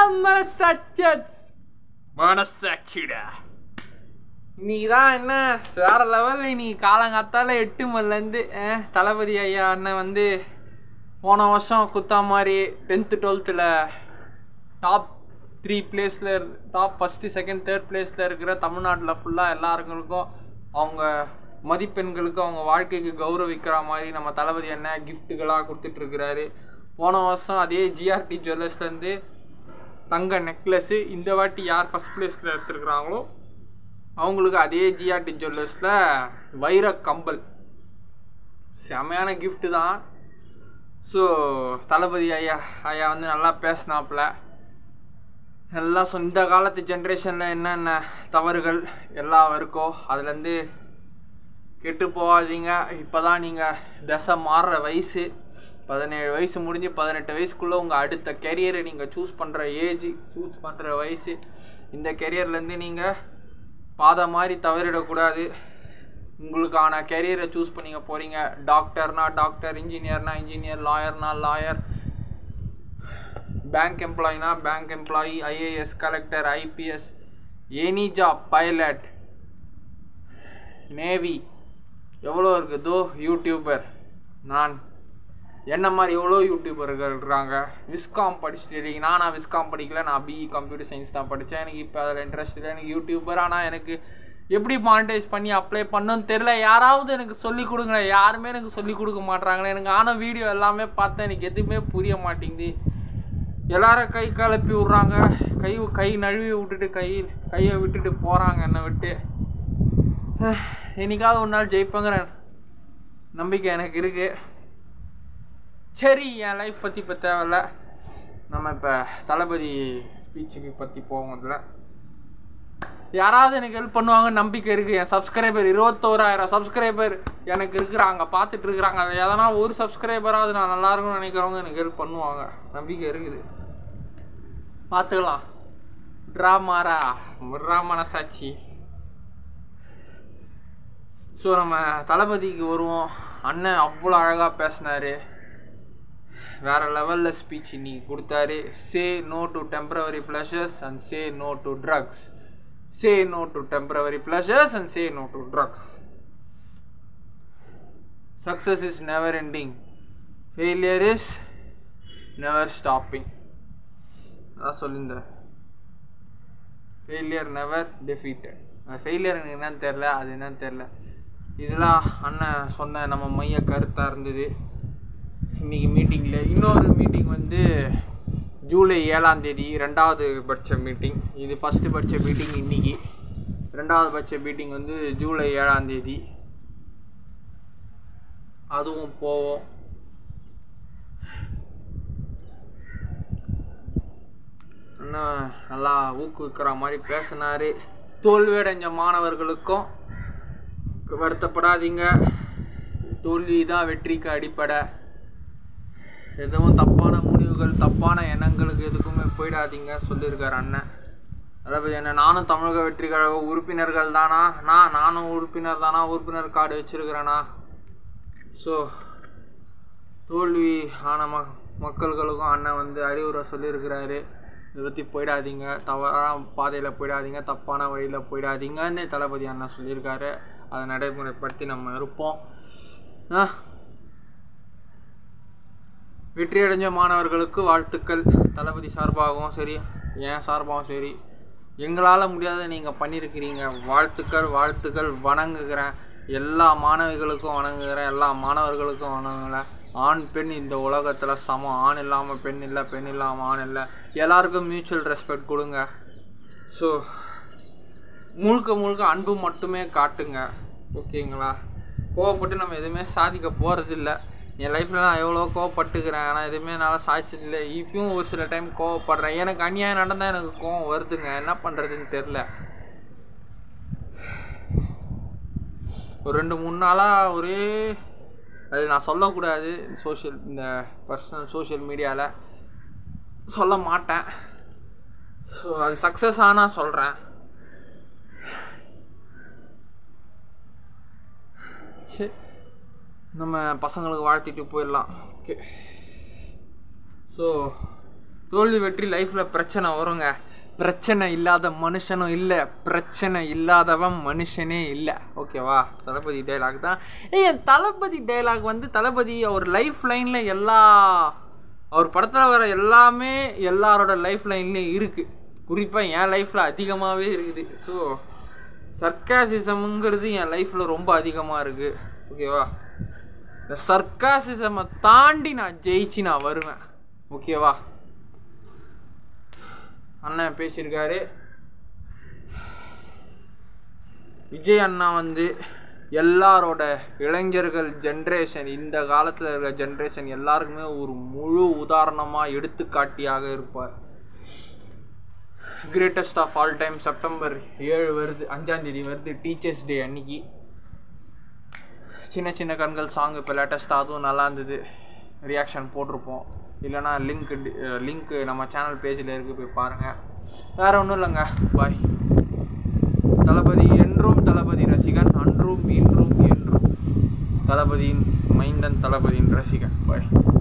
மனசாச்சஸ் மனசாட்சிடா நீ தான் என்ன வேற லெவலில் நீ காலங்காத்தால எட்டு மணிலேருந்து தளபதி ஐயா அண்ணன் வந்து போன வருஷம் குத்தா மாதிரி டென்த்து டுவெல்த்தில் டாப் த்ரீ பிளேஸில் டாப் ஃபஸ்ட்டு செகண்ட் தேர்ட் பிளேஸில் இருக்கிற தமிழ்நாட்டில் ஃபுல்லாக எல்லாருங்களுக்கும் அவங்க மதிப்பெண்களுக்கு அவங்க வாழ்க்கைக்கு கௌரவிக்கிற மாதிரி நம்ம தளபதி அண்ணன் கிஃப்ட்டுகளாக கொடுத்துட்ருக்கிறாரு போன வருஷம் அதே ஜிஆர்டி ஜுவல்லர்ஸ்லேருந்து தங்க நெக்லஸ்ஸு இந்த வாட்டி யார் ஃபஸ்ட் பிளேஸில் எடுத்துருக்குறாங்களோ அவங்களுக்கு அதே ஜிஆர்டி ஜுவல்லர்ஸில் வைர கம்பல் செமையான gift தான் ஸோ தளபதி ஐயா ஐயா வந்து நல்லா பேசினாப்புல எல்லாம் சொ- இந்த காலத்து ஜென்ரேஷனில் என்னென்ன தவறுகள் எல்லாம் இருக்கோ அதுலேருந்து கெட்டு போகாதீங்க இப்போ தான் நீங்கள் தசை மாறுற வயசு பதினேழு வயசு முடிஞ்சு பதினெட்டு வயசுக்குள்ளே உங்கள் அடுத்த கெரியரை நீங்கள் சூஸ் பண்ணுற ஏஜ் சூஸ் பண்ணுற வயசு இந்த கெரியர்லேருந்து நீங்கள் பாதை மாதிரி தவறிடக்கூடாது உங்களுக்கான கெரியரை சூஸ் பண்ணிக்க போகிறீங்க டாக்டர்னா டாக்டர் இன்ஜினியர்னா இன்ஜினியர் லாயர்னா லாயர் பேங்க் எம்ப்ளாயினா bank employee IAS collector IPS any job pilot navy எவ்வளோ இருக்குது தோ யூடியூபர் நான் என்ன மாதிரி எவ்வளோ யூடியூபர்கள் இருக்கிறாங்க விஸ்காம் படிச்சுட்டு இருக்கீங்க நான் நான் விஸ்காம் படிக்கல நான் பிஇ கம்ப்யூட்டர் சயின்ஸ் தான் படித்தேன் எனக்கு இப்போ அதில் இன்ட்ரெஸ்ட் இல்லை எனக்கு யூடியூபர் ஆனால் எனக்கு எப்படி மானிட்டைஸ் பண்ணி அப்ளை பண்ணணும்னு தெரில யாராவது எனக்கு சொல்லி கொடுங்களேன் யாருமே எனக்கு சொல்லி கொடுக்க மாட்றாங்களே எனக்கு ஆன வீடியோ எல்லாமே பார்த்தேன் எனக்கு எதுவுமே புரிய மாட்டேங்குது எல்லாரும் கை கலப்பி விட்றாங்க கை கை நழுவி விட்டுட்டு கை கையை விட்டுட்டு போகிறாங்க என்னை விட்டு என்னைக்காவது ஒரு நாள் ஜெயிப்பேங்கிற நம்பிக்கை எனக்கு இருக்கு சரி என் லைஃப் பற்றி இப்போ தேவையில்ல நம்ம இப்போ தளபதி ஸ்பீச்சுக்கு பற்றி போவோம் இதில் யாராவது எனக்கு ஹெல்ப் பண்ணுவாங்க நம்பிக்கை இருக்குது என் சப்ஸ்கிரைபர் இருபத்தோராயிரம் சப்ஸ்கிரைபர் எனக்கு இருக்கிறாங்க பார்த்துட்டு இருக்கிறாங்க அது எதனா ஒரு சப்ஸ்கிரைபராவது நான் நல்லா இருக்கும்னு நினைக்கிறவங்க எனக்கு ஹெல்ப் பண்ணுவாங்க நம்பிக்கை இருக்குது பார்த்துக்கலாம் ட்ராமாரா முர்ரா மனசாட்சி ஸோ நம்ம தளபதிக்கு வருவோம் அண்ணன் அவ்வளோ அழகாக பேசினாரு வேற லெவலில் ஸ்பீச் இன்னைக்கு கொடுத்தாரு say no to temporary pleasures and say no to drugs say no to temporary pleasures and say no to drugs success is never ending failure is never stopping அதான் சொல்லியிருந்தார் ஃபெயிலியர் நெவர் டெஃபீட்டட் ஃபெயிலியர் எனக்கு என்னன்னு தெரில அது என்னன்னு தெரில இதெல்லாம் அண்ணன் சொன்ன நம்ம மைய கருத்தாக இருந்தது இன்றைக்கி மீட்டிங்கில் இன்னொரு மீட்டிங் வந்து ஜூலை ஏழாம் தேதி ரெண்டாவது பட்ச மீட்டிங் இது ஃபஸ்ட்டு பட்ச மீட்டிங் இன்னைக்கு ரெண்டாவது பட்ச மீட்டிங் வந்து ஜூலை ஏழாம் தேதி அதுவும் போவோம் இன்னும் நல்லா ஊக்குவிக்கிற மாதிரி பேசினாரு தோல்வியடைஞ்ச மாணவர்களுக்கும் வருத்தப்படாதீங்க தோல்வி தான் வெற்றிக்கு அடிப்படை எதுவும் தப்பான முடிவுகள் தப்பான எண்ணங்களுக்கு எதுக்குமே போயிடாதீங்க சொல்லியிருக்காரு அண்ணன் அதாவது என்ன நானும் தமிழக வெற்றி கழக உறுப்பினர்கள் தானா நான் நானும் உறுப்பினர் தானா உறுப்பினர் கார்டு வச்சிருக்கிறேனா ஸோ தோல்வி ஆன ம மக்கள்களுக்கும் அண்ணன் வந்து அறிவுரை சொல்லியிருக்கிறாரு இதை பற்றி போயிடாதீங்க தவறான பாதையில் போயிடாதீங்க தப்பான வழியில் போயிடாதீங்கன்னு தளபதி அண்ணன் சொல்லியிருக்காரு அதை நடைமுறைப்படுத்தி நம்ம இருப்போம் ஆ வெற்றியடைஞ்ச மாணவர்களுக்கு வாழ்த்துக்கள் தளபதி சார்பாகவும் சரி என் சார்பாகவும் சரி எங்களால் முடியாத நீங்கள் பண்ணியிருக்கிறீங்க வாழ்த்துக்கள் வாழ்த்துக்கள் வணங்குகிறேன் எல்லா மாணவிகளுக்கும் வணங்குகிறேன் எல்லா மாணவர்களுக்கும் வணங்குகிறேன் ஆண் பெண் இந்த உலகத்தில் சமம் ஆண் இல்லாமல் பெண் இல்லை பெண் இல்லாமல் ஆண் இல்லை எல்லாருக்கும் மியூச்சுவல் ரெஸ்பெக்ட் கொடுங்க ஸோ முழுக்க முழுக்க அன்பு மட்டுமே காட்டுங்க ஓகேங்களா கோவப்பட்டு நம்ம எதுவுமே சாதிக்க போகிறதில்ல என் லைஃப்பில் நான் எவ்வளோ கோவப்பட்டுக்கிறேன் ஆனால் எதுவுமே என்னால் சாதிச்சதில்லை இப்பயும் ஒரு சில டைம் கோவப்படுறேன் எனக்கு அநியாயம் நடந்தால் எனக்கு கோவம் வருதுங்க என்ன பண்ணுறதுன்னு தெரில ஒரு ரெண்டு மூணு நாளாக ஒரே அது நான் சொல்லக்கூடாது சோஷியல் இந்த பர்சனல் சோஷியல் மீடியாவில் சொல்ல மாட்டேன் ஸோ அது சக்ஸஸ் ஆனால் சொல்கிறேன் சரி நம்ம பசங்களுக்கு வாழ்த்திட்டு போயிடலாம் ஓகே ஸோ தோல்வி வெற்றி லைஃப்பில் பிரச்சனை வருங்க பிரச்சனை இல்லாத மனுஷனும் இல்லை பிரச்சனை இல்லாதவன் மனுஷனே இல்லை ஓகேவா தளபதி டைலாக் தான் ஏய் என் தளபதி டைலாக் வந்து தளபதி அவர் லைஃப் லைனில் எல்லா அவர் படத்தில் வர எல்லாமே எல்லாரோட லைஃப் லைன்லேயும் இருக்குது குறிப்பாக என் லைஃப்பில் அதிகமாகவே இருக்குது ஸோ சர்க்காசிசம்ங்கிறது என் லைஃப்பில் ரொம்ப அதிகமாக இருக்குது ஓகேவா இந்த சர்க்காசிசமை தாண்டி நான் ஜெயிச்சு நான் வருவேன் ஓகேவா அண்ணன் பேசியிருக்காரு விஜய் அண்ணா வந்து எல்லாரோட இளைஞர்கள் ஜென்ரேஷன் இந்த காலத்தில் இருக்கிற ஜென்ரேஷன் எல்லாருக்குமே ஒரு முழு உதாரணமாக எடுத்துக்காட்டியாக இருப்பார் greatest of all time September ஏழு வருது அஞ்சாந்தேதி வருது டீச்சர்ஸ் டே அன்னைக்கு சின்ன சின்ன கண்கள் சாங் இப்போ லேட்டஸ்ட்டாக அதுவும் நல்லா இருந்தது ரியாக்ஷன் போட்டிருப்போம் இல்லைனா லிங்க் லிங்க் நம்ம சேனல் பேஜில் இருக்குது போய் பாருங்கள் வேறு ஒன்றும் இல்லைங்க பாய் தளபதி என்றும் தளபதி ரசிகன் அன்றும் இன்றும் என்றும் தளபதியின் மைந்தன் தளபதியின் ரசிகன் பாய்